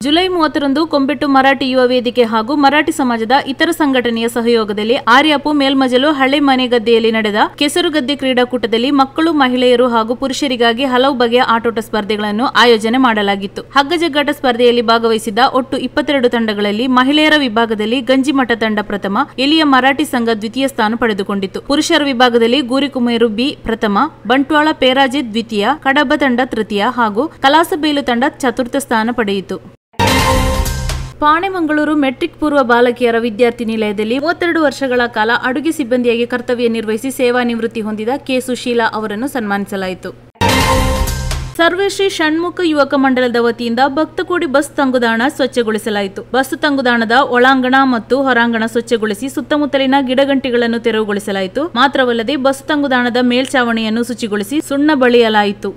July ಮೂವತ್ತರಂದು ಕೊಂಬೆಟ್ಟು ಮರಾಠಿ ಯುವ ವೇದಿಕೆ ಹಾಗೂ ಮರಾಠಿ ಸಮಾಜದ ಇತರ ಸಂಘಟನೆಯ ಸಹಯೋಗದಲ್ಲಿ ಆರ್ಯಾಪು ಮೇಲ್ಮಜಲು ಹಳೆ ಮನೆ ಗದ್ದೆಯಲ್ಲಿ ನಡೆದ ಕೆಸರುಗದ್ದೆ ಕ್ರೀಡಾಕೂಟದಲ್ಲಿ ಮಕ್ಕಳು ಮಹಿಳೆಯರು ಹಾಗೂ ಪುರುಷರಿಗಾಗಿ ಹಲವು ಬಗೆಯ ಆಟೋಟ ಸ್ಪರ್ಧೆಗಳನ್ನು ಆಯೋಜನೆ ಮಾಡಲಾಗಿತ್ತು ಹಗ್ಗಜಗ್ಗಾಟ ಸ್ಪರ್ಧೆಯಲ್ಲಿ ಭಾಗವಹಿಸಿದ್ದ ಒಟ್ಟು ಇಪ್ಪತ್ತೆರಡು ತಂಡಗಳಲ್ಲಿ ಮಹಿಳೆಯರ ವಿಭಾಗದಲ್ಲಿ ಗಂಜಿಮಠ ತಂಡ ಪ್ರಥಮ ಎಲಿಯ ಮರಾಠಿ ಸಂಘ ದ್ವಿತೀಯ ಸ್ಥಾನ ಪಡೆದುಕೊಂಡಿತ್ತು ಪುರುಷರ ವಿಭಾಗದಲ್ಲಿ ಗೂರಿಕುಮೇರು ಬಿ ಪ್ರಥಮ ಬಂಟ್ವಾಳ ಪೇರಾಜಿತ್ ದ್ವಿತೀಯ ಕಡಬ ತಂಡ ತೃತೀಯ ಹಾಗೂ ಕಲಾಸಬೇಲು ತಂಡ ಚತುರ್ಥ ಸ್ಥಾನ ಪಡೆಯಿತು ಪಾಣೆಮಂಗಳೂರು ಮೆಟ್ರಿಕ್ ಪೂರ್ವ ಬಾಲಕಿಯರ ವಿದ್ಯಾರ್ಥಿ ನಿಲಯದಲ್ಲಿ ಮೂವತ್ತೆರಡು ವರ್ಷಗಳ ಕಾಲ ಅಡುಗೆ ಸಿಬ್ಬಂದಿಯಾಗಿ ಕರ್ತವ್ಯ ನಿರ್ವಹಿಸಿ ಸೇವಾ ನಿವೃತ್ತಿ ಹೊಂದಿದ ಕೆ ಸುಶೀಲಾ ಅವರನ್ನು ಸನ್ಮಾನಿಸಲಾಯಿತು ಸರ್ವೇಶ್ರೀ ಷಣ್ಮುಖ ಯುವಕ ಮಂಡಲದ ವತಿಯಿಂದ ಭಕ್ತಕೋಡಿ ಬಸ್ ತಂಗುದಾಣ ಸ್ವಚ್ಛಗೊಳಿಸಲಾಯಿತು ಬಸ್ ತಂಗುದಾಣದ ಒಳಾಂಗಣ ಮತ್ತು ಹೊರಾಂಗಣ ಸ್ವಚ್ಛಗೊಳಿಸಿ ಸುತ್ತಮುತ್ತಲಿನ ಗಿಡಗಂಟಿಗಳನ್ನು ತೆರವುಗೊಳಿಸಲಾಯಿತು ಮಾತ್ರವಲ್ಲದೆ ಬಸ್ ತಂಗುದಾಣದ ಮೇಲ್ಚಾವಣಿಯನ್ನು ಶುಚಿಗೊಳಿಸಿ ಸುಣ್ಣ ಬಳಿಯಲಾಯಿತು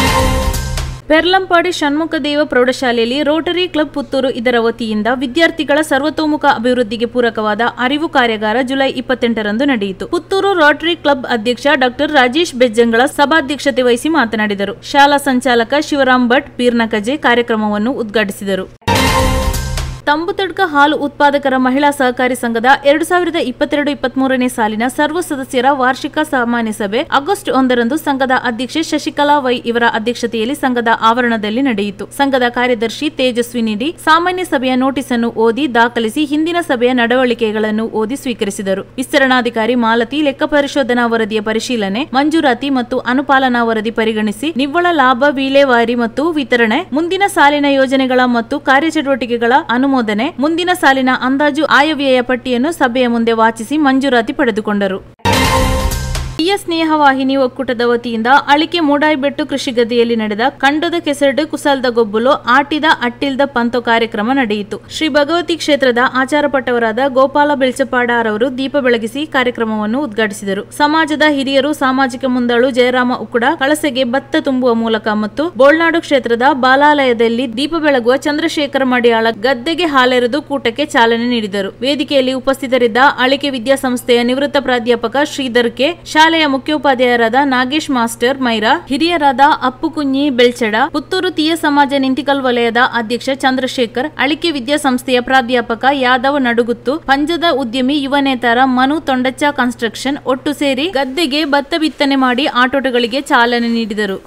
ಪೆರ್ಲಂಪಾಡಿ ಷಣ್ಮುಖದೇವ ಪ್ರೌಢಶಾಲೆಯಲ್ಲಿ ರೋಟರಿ ಕ್ಲಬ್ ಪುತ್ತೂರು ಇದರ ವತಿಯಿಂದ ವಿದ್ಯಾರ್ಥಿಗಳ ಸರ್ವತೋಮುಖ ಅಭಿವೃದ್ಧಿಗೆ ಪೂರಕವಾದ ಅರಿವು ಕಾರ್ಯಾಗಾರ ಜುಲೈ ಇಪ್ಪತ್ತೆಂಟರಂದು ನಡೆಯಿತು ಪುತ್ತೂರು ರೋಟರಿ ಕ್ಲಬ್ ಅಧ್ಯಕ್ಷ ಡಾಕ್ಟರ್ ರಾಜೇಶ್ ಬೆಜ್ಜಂಗಳ ಸಭಾಧ್ಯಕ್ಷತೆ ವಹಿಸಿ ಮಾತನಾಡಿದರು ಶಾಲಾ ಸಂಚಾಲಕ ಶಿವರಾಮ್ ಭಟ್ ಬೀರ್ನಕಜೆ ಕಾರ್ಯಕ್ರಮವನ್ನು ಉದ್ಘಾಟಿಸಿದರು ತಂಬುತಡ್ಕ ಹಾಲು ಉತ್ಪಾದಕರ ಮಹಿಳಾ ಸಹಕಾರಿ ಸಂಘದ ಎರಡು ಸಾವಿರದ ಇಪ್ಪತ್ತೆರಡು ಇಪ್ಪತ್ಮೂರನೇ ಸಾಲಿನ ಸರ್ವ ಸದಸ್ಯರ ವಾರ್ಷಿಕ ಸಾಮಾನ್ಯ ಸಭೆ ಆಗಸ್ಟ್ ಒಂದರಂದು ಸಂಘದ ಅಧ್ಯಕ್ಷೆ ಶಶಿಕಲಾ ವೈ ಇವರ ಅಧ್ಯಕ್ಷತೆಯಲ್ಲಿ ಸಂಘದ ಆವರಣದಲ್ಲಿ ನಡೆಯಿತು ಸಂಘದ ಕಾರ್ಯದರ್ಶಿ ತೇಜಸ್ವಿನಿಡಿ ಸಾಮಾನ್ಯ ಸಭೆಯ ನೋಟಿಸ್ ಅನ್ನು ಓದಿ ದಾಖಲಿಸಿ ಹಿಂದಿನ ಸಭೆಯ ನಡವಳಿಕೆಗಳನ್ನು ಓದಿ ಸ್ವೀಕರಿಸಿದರು ವಿಸ್ತರಣಾಧಿಕಾರಿ ಮಾಲತಿ ಲೆಕ್ಕ ಪರಿಶೋಧನಾ ವರದಿಯ ಪರಿಶೀಲನೆ ಮಂಜೂರಾತಿ ಮತ್ತು ಅನುಪಾಲನಾ ವರದಿ ಪರಿಗಣಿಸಿ ನಿವ್ವಳ ಲಾಭ ವಿಲೇವಾರಿ ಮತ್ತು ವಿತರಣೆ ಮುಂದಿನ ಸಾಲಿನ ಯೋಜನೆಗಳ ಮತ್ತು ಕಾರ್ಯಚಟುವಟಿಕೆಗಳ ಅನುಮೋದನೆ ಮುಂದಿನ ಸಾಲಿನ ಅಂದಾಜು ಆಯವ್ಯಯ ಪಟ್ಟಿಯನ್ನು ಸಭೆಯ ಮುಂದೆ ವಾಚಿಸಿ ಮಂಜೂರಾತಿ ಪಡೆದುಕೊಂಡರು ಹಿರಿಯ ಸ್ನೇಹ ವಾಹಿನಿ ಒಕ್ಕೂಟದ ವತಿಯಿಂದ ಅಳಿಕೆ ಮೂಡಾಯ್ಬೆಟ್ಟು ಕೃಷಿ ಗದ್ದೆಯಲ್ಲಿ ನಡೆದ ಕಂಡದ ಕೆಸರಡು ಕುಸಲ್ದ ಗೊಬ್ಬಲು ಆಟಿದ ಅಟ್ಟಿಲ್ದ ಪಂತೋ ಕಾರ್ಯಕ್ರಮ ನಡೆಯಿತು ಶ್ರೀ ಭಗವತಿ ಕ್ಷೇತ್ರದ ಆಚಾರಪಟ್ಟವರಾದ ಗೋಪಾಲ ಬೆಳ್ಚಪಾಡಾರವರು ದೀಪ ಬೆಳಗಿಸಿ ಕಾರ್ಯಕ್ರಮವನ್ನು ಉದ್ಘಾಟಿಸಿದರು ಸಮಾಜದ ಹಿರಿಯರು ಸಾಮಾಜಿಕ ಮುಂದಾಳು ಜಯರಾಮ ಉಕ್ಕುಡ ಕಳಸೆಗೆ ಭತ್ತ ತುಂಬುವ ಮೂಲಕ ಮತ್ತು ಬೋಳ್ನಾಡು ಕ್ಷೇತ್ರದ ಬಾಲಾಲಯದಲ್ಲಿ ದೀಪ ಬೆಳಗುವ ಚಂದ್ರಶೇಖರ ಮಡಿಯಾಳ ಗದ್ದೆಗೆ ಹಾಲೆರೆದು ಕೂಟಕ್ಕೆ ಚಾಲನೆ ನೀಡಿದರು ವೇದಿಕೆಯಲ್ಲಿ ಉಪಸ್ಥಿತರಿದ್ದ ಅಳಿಕೆ ವಿದ್ಯಾಸಂಸ್ಥೆಯ ನಿವೃತ್ತ ಪ್ರಾಧ್ಯಾಪಕ ಶ್ರೀಧರ್ ಕೆ ಶಾಲೆಯ ಮುಖ್ಯೋಪಾಧ್ಯಾಯರಾದ ನಾಗೇಶ್ ಮಾಸ್ಟರ್ ಮೈರಾ ಹಿರಿಯರಾದ ಅಪ್ಪು ಕುഞ്ഞಿ ಬೆಳ್ಚಡ ಪುತ್ತೂರು ತೀಯ ಸಮಾಜ ನಿಂತಿಕಲ್ ವಲಯದ ಅಧ್ಯಕ್ಷ ಚಂದ್ರಶೇಖರ್ ಅಳಿಕೆ ವಿದ್ಯಾಸಂಸ್ಥೆಯ ಪ್ರಾಧ್ಯಾಪಕ ಯಾದವ್ ನಡುಗುತ್ತು ಪಂಜದ ಉದ್ಯಮಿ ಯುವ ನೇತಾರ ಮನು ತೊಂಡಚ್ಚ ಕನ್ಸ್ಟ್ರಕ್ಷನ್ ಒಟ್ಟು ಸೇರಿ ಗದ್ದೆಗೆ ಭತ್ತ ಬಿತ್ತನೆ ಮಾಡಿ ಆಟೋಟಗಳಿಗೆ ಚಾಲನೆ ನೀಡಿದರು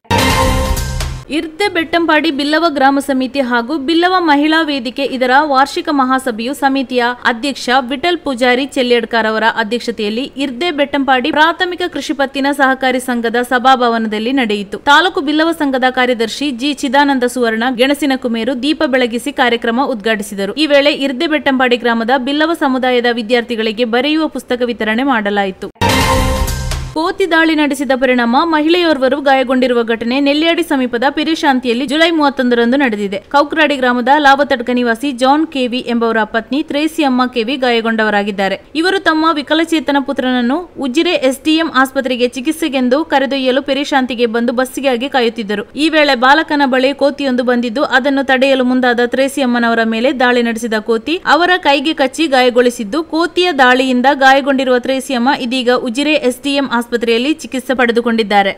ಇರ್ದೆ ಬೆಟ್ಟಂಪಾಡಿ ಬಿಲ್ಲವ ಗ್ರಾಮ ಸಮಿತಿ ಹಾಗೂ ಬಿಲ್ಲವ ಮಹಿಳಾ ವೇದಿಕೆ ಇದರ ವಾರ್ಷಿಕ ಮಹಾಸಭೆಯು ಸಮಿತಿಯ ಅಧ್ಯಕ್ಷ ವಿಠಲ್ ಪೂಜಾರಿ ಚೆಲ್ಯಡ್ಕರ್ ಅವರ ಅಧ್ಯಕ್ಷತೆಯಲ್ಲಿ ಇರ್ದೆ ಬೆಟ್ಟಂಪಾಡಿ ಪ್ರಾಥಮಿಕ ಕೃಷಿ ಪತ್ತಿನ ಸಹಕಾರಿ ಸಂಘದ ಸಭಾಭವನದಲ್ಲಿ ನಡೆಯಿತು ತಾಲೂಕು ಬಿಲ್ಲವ ಸಂಘದ ಕಾರ್ಯದರ್ಶಿ ಜಿ ಚಿದಾನಂದ ಸುವರ್ಣ ಗೆಣಸಿನ ಕುಮೇರು ದೀಪ ಬೆಳಗಿಸಿ ಕಾರ್ಯಕ್ರಮ ಉದ್ಘಾಟಿಸಿದರು ಈ ವೇಳೆ ಇರ್ದೆ ಬೆಟ್ಟಂಪಾಡಿ ಗ್ರಾಮದ ಬಿಲ್ಲವ ಸಮುದಾಯದ ವಿದ್ಯಾರ್ಥಿಗಳಿಗೆ ಬರೆಯುವ ಪುಸ್ತಕ ವಿತರಣೆ ಮಾಡಲಾಯಿತು ಕೋತಿ ದಾಳಿ ನಡೆಸಿದ ಪರಿಣಾಮ ಮಹಿಳೆಯೋರ್ವರು ಗಾಯಗೊಂಡಿರುವ ಘಟನೆ ನೆಲ್ಯಾಡಿ ಸಮೀಪದ ಪಿರಿಶಾಂತಿಯಲ್ಲಿ ಜುಲೈ ಮೂವತ್ತೊಂದರಂದು ನಡೆದಿದೆ ಕೌಕ್ರಾಡಿ ಗ್ರಾಮದ ಲಾವತಡ್ಕ ನಿವಾಸಿ ಜಾನ್ ಕೆವಿ ಎಂಬವರ ಪತ್ನಿ ತ್ರೇಸಿ ಅಮ್ಮ ಕೆವಿ ಗಾಯಗೊಂಡವರಾಗಿದ್ದಾರೆ ಇವರು ತಮ್ಮ ವಿಕಲಚೇತನ ಪುತ್ರನನ್ನು ಉಜಿರೆ ಎಸ್ಡಿಎಂ ಆಸ್ಪತ್ರೆಗೆ ಚಿಕಿತ್ಸೆಗೆಂದು ಕರೆದೊಯ್ಯಲು ಪಿರಿಶಾಂತಿಗೆ ಬಂದು ಬಸ್ಸಿಗಾಗಿ ಕಾಯುತ್ತಿದ್ದರು ಈ ವೇಳೆ ಬಾಲಕನ ಬಳಿ ಕೋತಿಯೊಂದು ಬಂದಿದ್ದು ಅದನ್ನು ತಡೆಯಲು ಮುಂದಾದ ತ್ರೇಸಿ ಅಮ್ಮನವರ ಮೇಲೆ ದಾಳಿ ನಡೆಸಿದ ಕೋತಿ ಅವರ ಕೈಗೆ ಕಚ್ಚಿ ಗಾಯಗೊಳಿಸಿದ್ದು ಕೋತಿಯ ದಾಳಿಯಿಂದ ಗಾಯಗೊಂಡಿರುವ ತ್ರೇಸಿಯಮ್ಮ ಇದೀಗ ಉಜಿರೆ ಎಸ್ಡಿಎಂ ಆಸ್ಪತ್ರೆಯಲ್ಲಿ ಚಿಕಿತ್ಸೆ ಪಡೆದುಕೊಂಡಿದ್ದಾರೆ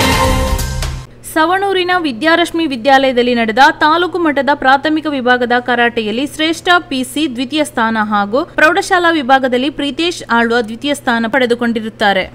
ಸವಣೂರಿನ ವಿದ್ಯಾರಶ್ಮಿ ವಿದ್ಯಾಲಯದಲ್ಲಿ ನಡೆದ ತಾಲೂಕು ಮಟ್ಟದ ಪ್ರಾಥಮಿಕ ವಿಭಾಗದ ಕರಾಟೆಯಲ್ಲಿ ಶ್ರೇಷ್ಠ ಪಿಸಿ ದ್ವಿತೀಯ ಸ್ಥಾನ ಹಾಗೂ ಪ್ರೌಢಶಾಲಾ ವಿಭಾಗದಲ್ಲಿ ಪ್ರೀತೇಶ್ ಆಳ್ವ ದ್ವಿತೀಯ ಸ್ಥಾನ ಪಡೆದುಕೊಂಡಿರುತ್ತಾರೆ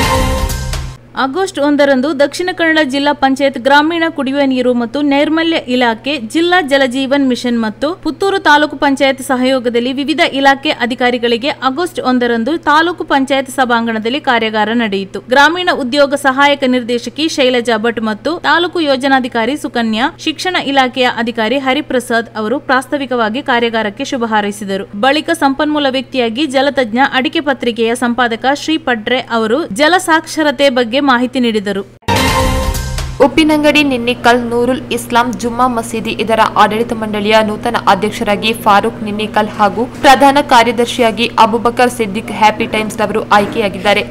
ಆಗಸ್ಟ್ ಒಂದರಂದು ದಕ್ಷಿಣ ಕನ್ನಡ ಜಿಲ್ಲಾ ಪಂಚಾಯತ್ ಗ್ರಾಮೀಣ ಕುಡಿಯುವ ನೀರು ಮತ್ತು ನೈರ್ಮಲ್ಯ ಇಲಾಖೆ ಜಿಲ್ಲಾ ಜಲಜೀವನ್ ಮಿಷನ್ ಮತ್ತು ಪುತ್ತೂರು ತಾಲೂಕು ಪಂಚಾಯತ್ ಸಹಯೋಗದಲ್ಲಿ ವಿವಿಧ ಇಲಾಖೆ ಅಧಿಕಾರಿಗಳಿಗೆ ಆಗಸ್ಟ್ ಒಂದರಂದು ತಾಲೂಕು ಪಂಚಾಯತ್ ಸಭಾಂಗಣದಲ್ಲಿ ಕಾರ್ಯಾಗಾರ ನಡೆಯಿತು ಗ್ರಾಮೀಣ ಉದ್ಯೋಗ ಸಹಾಯಕ ನಿರ್ದೇಶಕಿ ಶೈಲಜಾ ಭಟ್ ಮತ್ತು ತಾಲೂಕು ಯೋಜನಾಧಿಕಾರಿ ಸುಕನ್ಯಾ ಶಿಕ್ಷಣ ಇಲಾಖೆಯ ಅಧಿಕಾರಿ ಹರಿಪ್ರಸಾದ್ ಅವರು ಪ್ರಾಸ್ತಾವಿಕವಾಗಿ ಕಾರ್ಯಾಗಾರಕ್ಕೆ ಶುಭ ಹಾರೈಸಿದರು ಬಳಿಕ ಸಂಪನ್ಮೂಲ ವ್ಯಕ್ತಿಯಾಗಿ ಜಲತಜ್ಞ ಅಡಿಕೆ ಪತ್ರಿಕೆಯ ಸಂಪಾದಕ ಶ್ರೀ ಪಡ್ರೆ ಅವರು ಜಲ ಸಾಕ್ಷರತೆ ಬಗ್ಗೆ ಮಾಹಿತಿ ನೀಡಿದರು ಉಪ್ಪಿನಂಗಡಿ ನಿನ್ನಿಕಲ್ ನೂರುಲ್ ಇಸ್ಲಾಂ ಜುಮ್ಮಾ ಮಸೀದಿ ಇದರ ಆಡಳಿತ ಮಂಡಳಿಯ ನೂತನ ಅಧ್ಯಕ್ಷರಾಗಿ ಫಾರೂಕ್ ನಿನ್ನಿಕಲ್ ಹಾಗೂ ಪ್ರಧಾನ ಕಾರ್ಯದರ್ಶಿಯಾಗಿ ಅಬುಬಕರ್ ಸಿದ್ದಿಕ್ ಹ್ಯಾಪಿ ಟೈಮ್ಸ್ ರವರು ಆಯ್ಕೆಯಾಗಿದ್ದಾರೆ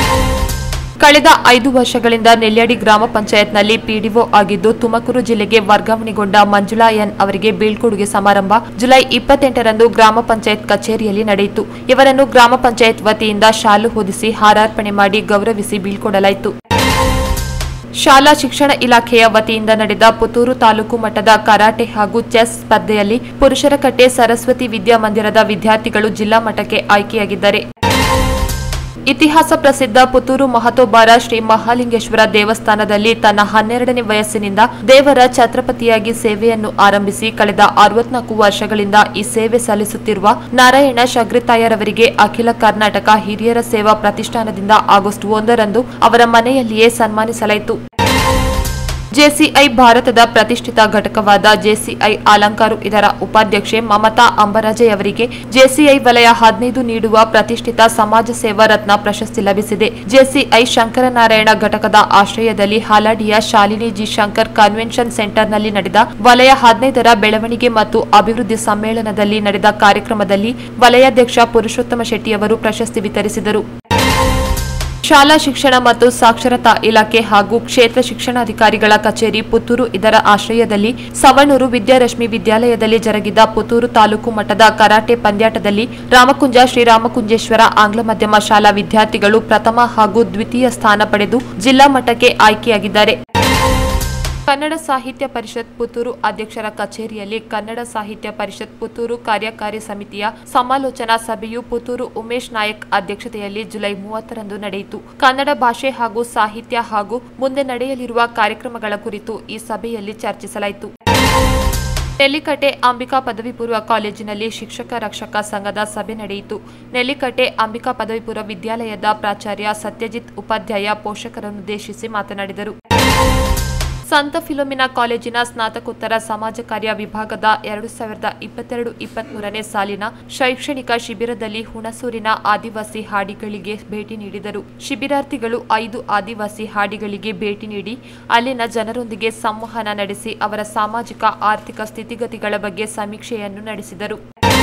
ಕಳೆದ ಐದು ವರ್ಷಗಳಿಂದ ನೆಲ್ಯಾಡಿ ಗ್ರಾಮ ಪಂಚಾಯತ್ನಲ್ಲಿ ಪಿಡಿಒ ಆಗಿದ್ದು ತುಮಕೂರು ಜಿಲ್ಲೆಗೆ ವರ್ಗಾವಣೆಗೊಂಡ ಮಂಜುಳಾ ಎನ್ ಅವರಿಗೆ ಬೀಳ್ಕೊಡುಗೆ ಸಮಾರಂಭ ಜುಲೈ ಇಪ್ಪತ್ತೆಂಟರಂದು ಗ್ರಾಮ ಪಂಚಾಯತ್ ಕಚೇರಿಯಲ್ಲಿ ನಡೆಯಿತು ಇವರನ್ನು ಗ್ರಾಮ ಪಂಚಾಯತ್ ವತಿಯಿಂದ ಶಾಲು ಹೊದಿಸಿ ಹಾರಾರ್ಪಣೆ ಮಾಡಿ ಗೌರವಿಸಿ ಬೀಳ್ಕೊಡಲಾಯಿತು ಶಾಲಾ ಶಿಕ್ಷಣ ಇಲಾಖೆಯ ವತಿಯಿಂದ ನಡೆದ ಪುತ್ತೂರು ತಾಲೂಕು ಮಟ್ಟದ ಕರಾಟೆ ಹಾಗೂ ಚೆಸ್ ಸ್ಪರ್ಧೆಯಲ್ಲಿ ಪುರುಷರ ಕಟ್ಟೆ ಸರಸ್ವತಿ ವಿದ್ಯಾಮಂದಿರದ ವಿದ್ಯಾರ್ಥಿಗಳು ಜಿಲ್ಲಾ ಮಟ್ಟಕ್ಕೆ ಆಯ್ಕೆಯಾಗಿದ್ದಾರೆ ಇತಿಹಾಸ ಪ್ರಸಿದ್ಧ ಪುತ್ತೂರು ಮಹತೋಬಾರ ಶ್ರೀ ಮಹಾಲಿಂಗೇಶ್ವರ ದೇವಸ್ಥಾನದಲ್ಲಿ ತನ್ನ ಹನ್ನೆರಡನೇ ವಯಸ್ಸಿನಿಂದ ದೇವರ ಛತ್ರಪತಿಯಾಗಿ ಸೇವೆಯನ್ನು ಆರಂಭಿಸಿ ಕಳೆದ ಅರವತ್ನಾಲ್ಕು ವರ್ಷಗಳಿಂದ ಈ ಸೇವೆ ಸಲ್ಲಿಸುತ್ತಿರುವ ನಾರಾಯಣ ಶಗ್ರಿತಾಯರವರಿಗೆ ಅಖಿಲ ಕರ್ನಾಟಕ ಹಿರಿಯರ ಸೇವಾ ಪ್ರತಿಷ್ಠಾನದಿಂದ ಆಗಸ್ಟ್ ಒಂದರಂದು ಅವರ ಮನೆಯಲ್ಲಿಯೇ ಸನ್ಮಾನಿಸಲಾಯಿತು ಜೆಸಿಐ ಭಾರತದ ಪ್ರತಿಷ್ಠಿತ ಘಟಕವಾದ ಜೆಸಿಐ ಅಲಂಕಾರು ಇದರ ಉಪಾಧ್ಯಕ್ಷೆ ಮಮತಾ ಅಂಬರಾಜಯವರಿಗೆ ಜೆಸಿಐ ವಲಯ ಹದಿನೈದು ನೀಡುವ ಪ್ರತಿಷ್ಠಿತ ಸಮಾಜ ಸೇವಾ ರತ್ನ ಪ್ರಶಸ್ತಿ ಲಭಿಸಿದೆ ಜೆಸಿಐ ಶಂಕರನಾರಾಯಣ ಘಟಕದ ಆಶ್ರಯದಲ್ಲಿ ಹಾಲಾಡಿಯ ಶಾಲಿನಿ ಜಿ ಶಂಕರ್ ಕನ್ವೆನ್ಷನ್ ಸೆಂಟರ್ನಲ್ಲಿ ನಡೆದ ವಲಯ ಹದಿನೈದರ ಬೆಳವಣಿಗೆ ಮತ್ತು ಅಭಿವೃದ್ಧಿ ಸಮ್ಮೇಳನದಲ್ಲಿ ನಡೆದ ಕಾರ್ಯಕ್ರಮದಲ್ಲಿ ವಲಯಾಧ್ಯಕ್ಷ ಪುರುಷೋತ್ತಮ ಶೆಟ್ಟಿಯವರು ಪ್ರಶಸ್ತಿ ವಿತರಿಸಿದರು ಶಾಲಾ ಶಿಕ್ಷಣ ಮತ್ತು ಸಾಕ್ಷರತಾ ಇಲಾಖೆ ಹಾಗೂ ಕ್ಷೇತ್ರ ಶಿಕ್ಷಣಾಧಿಕಾರಿಗಳ ಕಚೇರಿ ಪುತ್ತೂರು ಇದರ ಆಶ್ರಯದಲ್ಲಿ ಸವಣೂರು ವಿದ್ಯಾರಶ್ಮಿ ವಿದ್ಯಾಲಯದಲ್ಲಿ ಜರುಗಿದ ಪುತ್ತೂರು ತಾಲೂಕು ಮಟ್ಟದ ಕರಾಟೆ ಪಂದ್ಯಾಟದಲ್ಲಿ ರಾಮಕುಂಜ ಶ್ರೀರಾಮಕುಂಜೇಶ್ವರ ಆಂಗ್ಲ ಮಾಧ್ಯಮ ಶಾಲಾ ವಿದ್ಯಾರ್ಥಿಗಳು ಪ್ರಥಮ ಹಾಗೂ ದ್ವಿತೀಯ ಸ್ಥಾನ ಪಡೆದು ಜಿಲ್ಲಾ ಮಟ್ಟಕ್ಕೆ ಆಯ್ಕೆಯಾಗಿದ್ದಾರೆ ಕನ್ನಡ ಸಾಹಿತ್ಯ ಪರಿಷತ್ ಪುತ್ತೂರು ಅಧ್ಯಕ್ಷರ ಕಚೇರಿಯಲ್ಲಿ ಕನ್ನಡ ಸಾಹಿತ್ಯ ಪರಿಷತ್ ಪುತ್ತೂರು ಕಾರ್ಯಕಾರಿ ಸಮಿತಿಯ ಸಮಾಲೋಚನಾ ಸಭೆಯು ಪುತ್ತೂರು ಉಮೇಶ್ ನಾಯಕ್ ಅಧ್ಯಕ್ಷತೆಯಲ್ಲಿ ಜುಲೈ ಮೂವತ್ತರಂದು ನಡೆಯಿತು ಕನ್ನಡ ಭಾಷೆ ಹಾಗೂ ಸಾಹಿತ್ಯ ಹಾಗೂ ಮುಂದೆ ನಡೆಯಲಿರುವ ಕಾರ್ಯಕ್ರಮಗಳ ಕುರಿತು ಈ ಸಭೆಯಲ್ಲಿ ಚರ್ಚಿಸಲಾಯಿತು ನೆಲ್ಲಿಕಟ್ಟೆ ಅಂಬಿಕಾ ಪದವಿ ಪೂರ್ವ ಕಾಲೇಜಿನಲ್ಲಿ ಶಿಕ್ಷಕ ರಕ್ಷಕ ಸಂಘದ ಸಭೆ ನಡೆಯಿತು ನೆಲ್ಲಿಕಟ್ಟೆ ಅಂಬಿಕಾ ಪದವಿ ಪೂರ್ವ ವಿದ್ಯಾಲಯದ ಪ್ರಾಚಾರ್ಯ ಸತ್ಯಜಿತ್ ಉಪಾಧ್ಯಾಯ ಪೋಷಕರನ್ನುದ್ದೇಶಿಸಿ ಮಾತನಾಡಿದರು ಸಂತ ಫಿಲೋಮಿನಾ ಕಾಲೇಜಿನ ಸ್ನಾತಕೋತ್ತರ ಸಮಾಜ ಕಾರ್ಯ ವಿಭಾಗದ ಎರಡು ಸಾವಿರದ ಇಪ್ಪತ್ತೆರಡು ಇಪ್ಪತ್ಮೂರನೇ ಸಾಲಿನ ಶೈಕ್ಷಣಿಕ ಶಿಬಿರದಲ್ಲಿ ಹುಣಸೂರಿನ ಆದಿವಾಸಿ ಹಾಡಿಗಳಿಗೆ ಭೇಟಿ ನೀಡಿದರು ಶಿಬಿರಾರ್ಥಿಗಳು ಐದು ಆದಿವಾಸಿ ಹಾಡಿಗಳಿಗೆ ಭೇಟಿ ನೀಡಿ ಅಲ್ಲಿನ ಜನರೊಂದಿಗೆ ಸಂವಹನ ನಡೆಸಿ ಅವರ ಸಾಮಾಜಿಕ ಆರ್ಥಿಕ ಸ್ಥಿತಿಗತಿಗಳ ಬಗ್ಗೆ ಸಮೀಕ್ಷೆಯನ್ನು ನಡೆಸಿದರು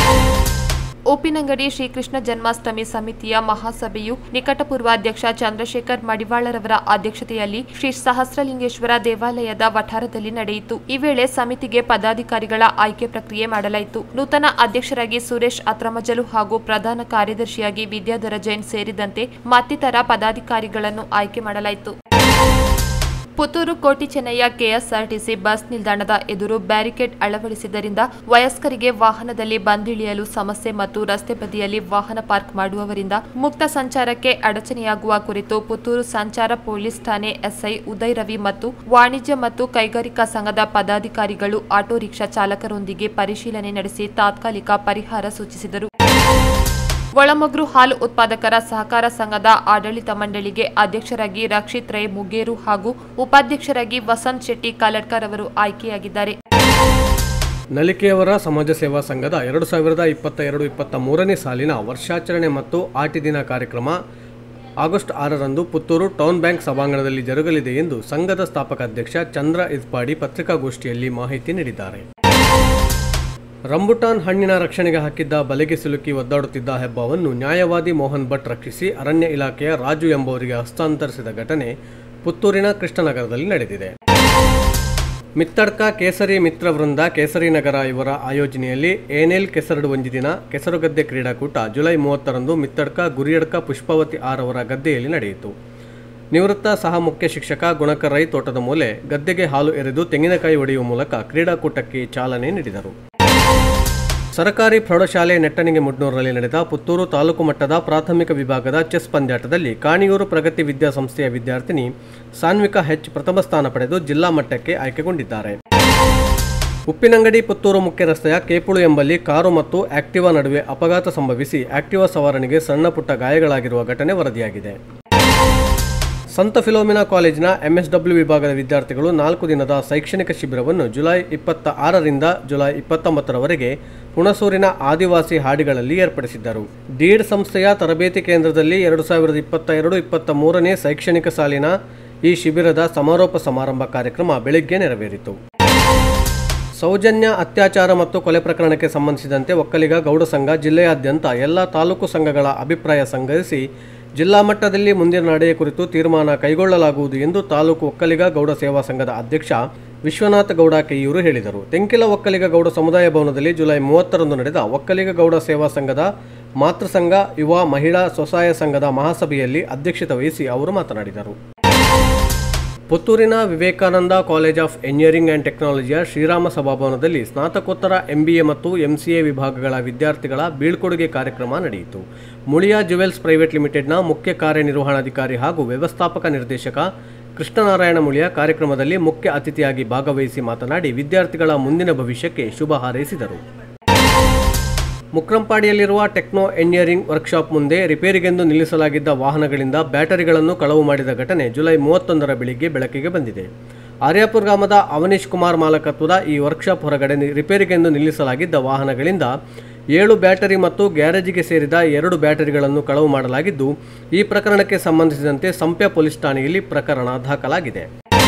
ಉಪ್ಪಿನಂಗಡಿ ಶ್ರೀಕೃಷ್ಣ ಜನ್ಮಾಷ್ಟಮಿ ಸಮಿತಿಯ ಮಹಾಸಭೆಯು ನಿಕಟಪೂರ್ವಾಧ್ಯಕ್ಷ ಚಂದ್ರಶೇಖರ್ ಮಡಿವಾಳರವರ ಅಧ್ಯಕ್ಷತೆಯಲ್ಲಿ ಶ್ರೀ ಸಹಸ್ರಲಿಂಗೇಶ್ವರ ದೇವಾಲಯದ ವಠಾರದಲ್ಲಿ ನಡೆಯಿತು ಈ ವೇಳೆ ಸಮಿತಿಗೆ ಪದಾಧಿಕಾರಿಗಳ ಆಯ್ಕೆ ಪ್ರಕ್ರಿಯೆ ಮಾಡಲಾಯಿತು ನೂತನ ಅಧ್ಯಕ್ಷರಾಗಿ ಸುರೇಶ್ ಅತ್ರಮಜಲು ಹಾಗೂ ಪ್ರಧಾನ ಕಾರ್ಯದರ್ಶಿಯಾಗಿ ವಿದ್ಯಾಧರ ಜೈನ್ ಸೇರಿದಂತೆ ಮತ್ತಿತರ ಪದಾಧಿಕಾರಿಗಳನ್ನು ಆಯ್ಕೆ ಮಾಡಲಾಯಿತು ಪುತ್ತೂರು ಕೋಟಿ ಚೆನ್ನಯ್ಯ ಕೆಎಸ್ಆರ್ಟಿಸಿ ಬಸ್ ನಿಲ್ದಾಣದ ಎದುರು ಬ್ಯಾರಿಕೇಡ್ ಅಳವಡಿಸಿದ್ದರಿಂದ ವಯಸ್ಕರಿಗೆ ವಾಹನದಲ್ಲಿ ಬಂದಿಳಿಯಲು ಸಮಸ್ಯೆ ಮತ್ತು ರಸ್ತೆ ಬದಿಯಲ್ಲಿ ವಾಹನ ಪಾರ್ಕ್ ಮಾಡುವವರಿಂದ ಮುಕ್ತ ಸಂಚಾರಕ್ಕೆ ಅಡಚಣೆಯಾಗುವ ಕುರಿತು ಪುತ್ತೂರು ಸಂಚಾರ ಪೊಲೀಸ್ ಠಾಣೆ ಎಸ್ಐ ಉದಯ್ ರವಿ ಮತ್ತು ವಾಣಿಜ್ಯ ಮತ್ತು ಕೈಗಾರಿಕಾ ಸಂಘದ ಪದಾಧಿಕಾರಿಗಳು ಆಟೋ ರಿಕ್ಷಾ ಚಾಲಕರೊಂದಿಗೆ ಪರಿಶೀಲನೆ ನಡೆಸಿ ತಾತ್ಕಾಲಿಕ ಪರಿಹಾರ ಸೂಚಿಸಿದರು ಒಳಮಗ್ರು ಹಾಲು ಉತ್ಪಾದಕರ ಸಹಕಾರ ಸಂಘದ ಆಡಳಿತ ಮಂಡಳಿಗೆ ಅಧ್ಯಕ್ಷರಾಗಿ ರಕ್ಷಿತ್ ರೈ ಮುಗೇರು ಹಾಗೂ ಉಪಾಧ್ಯಕ್ಷರಾಗಿ ವಸಂತ್ ಶೆಟ್ಟಿ ಕಾಲಡ್ಕರ್ ಅವರು ಆಯ್ಕೆಯಾಗಿದ್ದಾರೆ ನಲಿಕೆಯವರ ಸಮಾಜ ಸೇವಾ ಸಂಘದ ಎರಡು ಸಾವಿರದ ಇಪ್ಪತ್ತ ಎರಡು ಇಪ್ಪತ್ತ ಮೂರನೇ ಸಾಲಿನ ವರ್ಷಾಚರಣೆ ಮತ್ತು ಆಟಿ ದಿನ ಕಾರ್ಯಕ್ರಮ ಆಗಸ್ಟ್ ಆರರಂದು ಪುತ್ತೂರು ಟೌನ್ ಬ್ಯಾಂಕ್ ಸಭಾಂಗಣದಲ್ಲಿ ಜರುಗಲಿದೆ ಎಂದು ಸಂಘದ ಸ್ಥಾಪಕ ಅಧ್ಯಕ್ಷ ಚಂದ್ರ ಇಸ್ಪಾಡಿ ಪತ್ರಿಕಾಗೋಷ್ಠಿಯಲ್ಲಿ ಮಾಹಿತಿ ನೀಡಿದ್ದಾರೆ ರಂಬುಟಾನ್ ಹಣ್ಣಿನ ರಕ್ಷಣೆಗೆ ಹಾಕಿದ್ದ ಬಲೆಗೆ ಸಿಲುಕಿ ಒದ್ದಾಡುತ್ತಿದ್ದ ಹೆಬ್ಬವನ್ನು ನ್ಯಾಯವಾದಿ ಮೋಹನ್ ಭಟ್ ರಕ್ಷಿಸಿ ಅರಣ್ಯ ಇಲಾಖೆಯ ರಾಜು ಎಂಬುವರಿಗೆ ಹಸ್ತಾಂತರಿಸಿದ ಘಟನೆ ಪುತ್ತೂರಿನ ಕೃಷ್ಣನಗರದಲ್ಲಿ ನಡೆದಿದೆ ಮಿತ್ತಡ್ಕ ಕೇಸರಿ ಮಿತ್ರ ವೃಂದ ಕೇಸರಿ ನಗರ ಇವರ ಆಯೋಜನೆಯಲ್ಲಿ ಏನೆಲ್ ಕೆಸರಡು ಒಂಜಿ ದಿನ ಕೆಸರುಗದ್ದೆ ಕ್ರೀಡಾಕೂಟ ಜುಲೈ ಮೂವತ್ತರಂದು ಮಿತ್ತಡ್ಕ ಗುರಿಯಡ್ಕ ಪುಷ್ಪಾವತಿ ಆರ್ ಅವರ ಗದ್ದೆಯಲ್ಲಿ ನಡೆಯಿತು ನಿವೃತ್ತ ಸಹ ಮುಖ್ಯ ಶಿಕ್ಷಕ ಗುಣಕರ್ ರೈ ತೋಟದ ಮೂಲೆ ಗದ್ದೆಗೆ ಹಾಲು ಎರೆದು ತೆಂಗಿನಕಾಯಿ ಒಡೆಯುವ ಮೂಲಕ ಕ್ರೀಡಾಕೂಟಕ್ಕೆ ಚಾಲನೆ ನೀಡಿದರು ಸರ್ಕಾರಿ ಪ್ರೌಢಶಾಲೆ ನೆಟ್ಟಣಿಗೆ ಮುಡ್ನೂರಲ್ಲಿ ನಡೆದ ಪುತ್ತೂರು ತಾಲೂಕು ಮಟ್ಟದ ಪ್ರಾಥಮಿಕ ವಿಭಾಗದ ಚೆಸ್ ಪಂದ್ಯಾಟದಲ್ಲಿ ಕಾಣಿಯೂರು ಪ್ರಗತಿ ವಿದ್ಯಾಸಂಸ್ಥೆಯ ವಿದ್ಯಾರ್ಥಿನಿ ಸಾನ್ವಿಕಾ ಹೆಚ್ ಪ್ರಥಮ ಸ್ಥಾನ ಪಡೆದು ಜಿಲ್ಲಾ ಮಟ್ಟಕ್ಕೆ ಆಯ್ಕೆಗೊಂಡಿದ್ದಾರೆ ಉಪ್ಪಿನಂಗಡಿ ಪುತ್ತೂರು ಮುಖ್ಯ ರಸ್ತೆಯ ಕೇಪುಳು ಎಂಬಲ್ಲಿ ಕಾರು ಮತ್ತು ಆಕ್ಟಿವಾ ನಡುವೆ ಅಪಘಾತ ಸಂಭವಿಸಿ ಆಕ್ಟಿವಾ ಸವಾರನಿಗೆ ಸಣ್ಣ ಪುಟ್ಟ ಗಾಯಗಳಾಗಿರುವ ಘಟನೆ ವರದಿಯಾಗಿದೆ ಸಂತ ಫಿಲೋಮಿನಾ ಕಾಲೇಜಿನ ಎಂಎಸ್ಡಬ್ಲ್ಯೂ ವಿಭಾಗದ ವಿದ್ಯಾರ್ಥಿಗಳು ನಾಲ್ಕು ದಿನದ ಶೈಕ್ಷಣಿಕ ಶಿಬಿರವನ್ನು ಜುಲೈ ಇಪ್ಪತ್ತ ಆರರಿಂದ ಜುಲೈ ಇಪ್ಪತ್ತೊಂಬತ್ತರವರೆಗೆ ಹುಣಸೂರಿನ ಆದಿವಾಸಿ ಹಾಡಿಗಳಲ್ಲಿ ಏರ್ಪಡಿಸಿದ್ದರು ಡೀಡ್ ಸಂಸ್ಥೆಯ ತರಬೇತಿ ಕೇಂದ್ರದಲ್ಲಿ ಎರಡು ಸಾವಿರದ ಇಪ್ಪತ್ತ ಎರಡು ಇಪ್ಪತ್ತ ಮೂರನೇ ಶೈಕ್ಷಣಿಕ ಸಾಲಿನ ಈ ಶಿಬಿರದ ಸಮಾರೋಪ ಸಮಾರಂಭ ಕಾರ್ಯಕ್ರಮ ಬೆಳಿಗ್ಗೆ ನೆರವೇರಿತು ಸೌಜನ್ಯ ಅತ್ಯಾಚಾರ ಮತ್ತು ಕೊಲೆ ಪ್ರಕರಣಕ್ಕೆ ಸಂಬಂಧಿಸಿದಂತೆ ಒಕ್ಕಲಿಗ ಗೌಡ ಸಂಘ ಜಿಲ್ಲೆಯಾದ್ಯಂತ ಎಲ್ಲ ತಾಲೂಕು ಸಂಘಗಳ ಅಭಿಪ್ರಾಯ ಸಂಗ್ರಹಿಸಿ ಜಿಲ್ಲಾ ಮಟ್ಟದಲ್ಲಿ ಮುಂದಿನ ನಡೆಯ ಕುರಿತು ತೀರ್ಮಾನ ಕೈಗೊಳ್ಳಲಾಗುವುದು ಎಂದು ತಾಲೂಕು ಒಕ್ಕಲಿಗ ಗೌಡ ಸೇವಾ ಸಂಘದ ಅಧ್ಯಕ್ಷ ವಿಶ್ವನಾಥ ಗೌಡ ಕೆಯ್ಯೂರು ಹೇಳಿದರು ತೆಂಕಿಲ ಒಕ್ಕಲಿಗ ಗೌಡ ಸಮುದಾಯ ಭವನದಲ್ಲಿ ಜುಲೈ ಮೂವತ್ತರಂದು ನಡೆದ ಒಕ್ಕಲಿಗ ಗೌಡ ಸೇವಾ ಸಂಘದ ಮಾತೃ ಸಂಘ ಯುವ ಮಹಿಳಾ ಸ್ವಸಹಾಯ ಸಂಘದ ಮಹಾಸಭೆಯಲ್ಲಿ ಅಧ್ಯಕ್ಷತೆ ವಹಿಸಿ ಅವರು ಮಾತನಾಡಿದರು ಪುತ್ತೂರಿನ Vivekananda college of engineering and ಟೆಕ್ನಾಲಜಿಯ ಶ್ರೀರಾಮ ಸಭಾಭವನದಲ್ಲಿ ಸ್ನಾತಕೋತ್ತರ ಎಂಬಿಎ ಮತ್ತು ಎಂಸಿಎ ವಿಭಾಗಗಳ ವಿದ್ಯಾರ್ಥಿಗಳ ಬೀಳ್ಕೊಡುಗೆ ಕಾರ್ಯಕ್ರಮ ನಡೆಯಿತು ಮುಳಿಯಾ ಜುವೆಲ್ಸ್ ಪ್ರೈವೇಟ್ ಲಿಮಿಟೆಡ್ನ ಮುಖ್ಯ ಕಾರ್ಯನಿರ್ವಹಣಾಧಿಕಾರಿ ಹಾಗೂ ವ್ಯವಸ್ಥಾಪಕ ನಿರ್ದೇಶಕ ಕೃಷ್ಣನಾರಾಯಣ ಮುಳಿಯ ಕಾರ್ಯಕ್ರಮದಲ್ಲಿ ಮುಖ್ಯ ಅತಿಥಿಯಾಗಿ ಭಾಗವಹಿಸಿ ಮಾತನಾಡಿ ವಿದ್ಯಾರ್ಥಿಗಳ ಮುಂದಿನ ಭವಿಷ್ಯಕ್ಕೆ ಶುಭ ಹಾರೈಸಿದರು ಮುಕ್ರಂಪಾಡಿಯಲ್ಲಿರುವ ಟೆಕ್ನೋ ಎಂಜಿನಿಯರಿಂಗ್ ವರ್ಕ್ಶಾಪ್ ಮುಂದೆ ರಿಪೇರಿಗೆಂದು ನಿಲ್ಲಿಸಲಾಗಿದ್ದ ವಾಹನಗಳಿಂದ ಬ್ಯಾಟರಿಗಳನ್ನು ಕಳವು ಮಾಡಿದ ಘಟನೆ ಜುಲೈ ಮೂವತ್ತೊಂದರ ಬೆಳಿಗ್ಗೆ ಬೆಳಕಿಗೆ ಬಂದಿದೆ ಆರ್ಯಾಪುರ ಗ್ರಾಮದ ಅವನೀಶ್ ಕುಮಾರ್ ಮಾಲಕತ್ವದ ಈ ವರ್ಕ್ಶಾಪ್ ಹೊರಗಡೆ ನಿ- ರಿಪೇರಿಗೆಂದು ನಿಲ್ಲಿಸಲಾಗಿದ್ದ ವಾಹನಗಳಿಂದ ಏಳು ಬ್ಯಾಟರಿ ಮತ್ತು ಗ್ಯಾರೇಜಿಗೆ ಸೇರಿದ ಎರಡು ಬ್ಯಾಟರಿಗಳನ್ನು ಕಳವು ಮಾಡಲಾಗಿದ್ದು ಈ ಪ್ರಕರಣಕ್ಕೆ ಸಂಬಂಧಿಸಿದಂತೆ ಸಂಪ್ಯ ಪೊಲೀಸ್ ಠಾಣೆಯಲ್ಲಿ ಪ್ರಕರಣ ದಾಖಲಾಗಿದೆ